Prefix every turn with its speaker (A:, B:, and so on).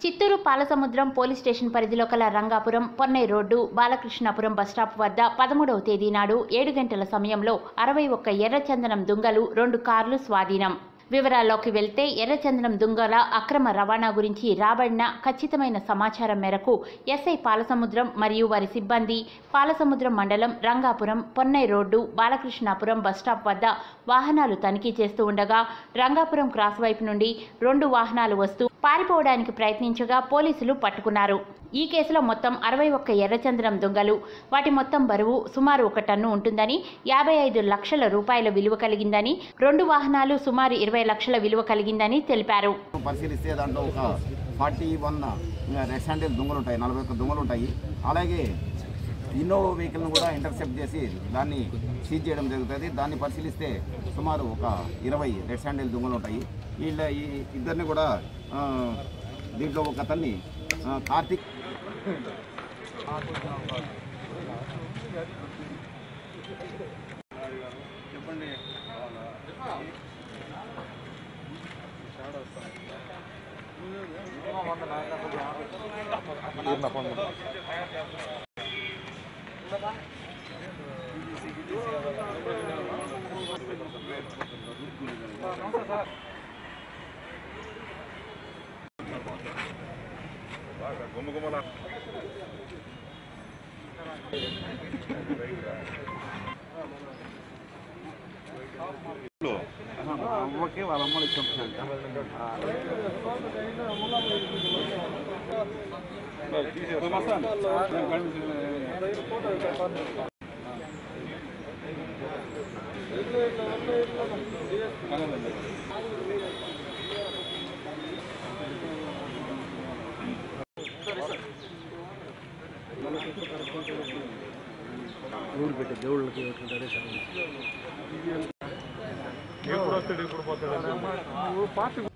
A: Chittoor పాలసముద్రం police station పరిధిలో కల Rangapuram Ponnai road Balakrishnapuram bus stop వద్ద పదమూడవ తేదీ నాడు ఏడు గంటల సమయంలో అరవై ఒక్క ఎర్రచందనం దుంగలు రెండు కార్లు స్వాధీనం వివరాల్లోకి వెళ్తే ఎర్రచందనం దుంగల అక్రమ రవాణా గురించి రాబడిన ఖచ్చితమైన సమాచారం మేరకు ఎస్ఐ పాలసముద్రం మరియు వారి సిబ్బంది పాలసముద్రం మండలం రంగాపురం పొన్నై రోడ్డు బాలకృష్ణాపురం బస్టాప్ వద్ద వాహనాలు తనిఖీ చేస్తూ ఉండగా రంగాపురం క్రాస్ వైపు నుండి రెండు వాహనాలు వస్తూ పారిపోవడానికి ప్రయత్నించగా పోలీసులు పట్టుకున్నారు ఈ కేసులో మొత్తం అరవై ఒక్క ఎర్రచందనం దొంగలు వాటి మొత్తం బరువు సుమారు ఒక టన్ను ఉంటుందని యాభై ఐదు లక్షల రూపాయల విలువ కలిగిందని రెండు వాహనాలు సుమారు ఇరవై లక్షల విలువ కలిగిందని తెలిపారు
B: పరిశీలిస్తే దాంట్లో ఒక ఫార్టీ వన్ రెడ్ హ్యాండిల్ దుంగలు ఉంటాయి నలభై ఒక్క దుంగలు ఉంటాయి అలాగే ఇన్నోవా వెహికల్ను కూడా ఇంటర్సెప్ట్ చేసి దాన్ని సీజ్ చేయడం జరుగుతుంది దాన్ని పరిశీలిస్తే సుమారు ఒక ఇరవై రెడ్ హ్యాండిల్ దుంగలు ఉంటాయి వీళ్ళ ఈ ఇద్దరిని కూడా ఆ, దీంట్లో ఒక అతన్ని ఆ, కార్తీక్ అవ్వకి వాళ్ళ అమ్మలు ఇచ్చాం
C: ఊరు పెట్టి దేవుళ్ళకి ఎట్లుంటారే
D: ఎప్పుడు వస్తాడు ఎప్పుడు పోతాడు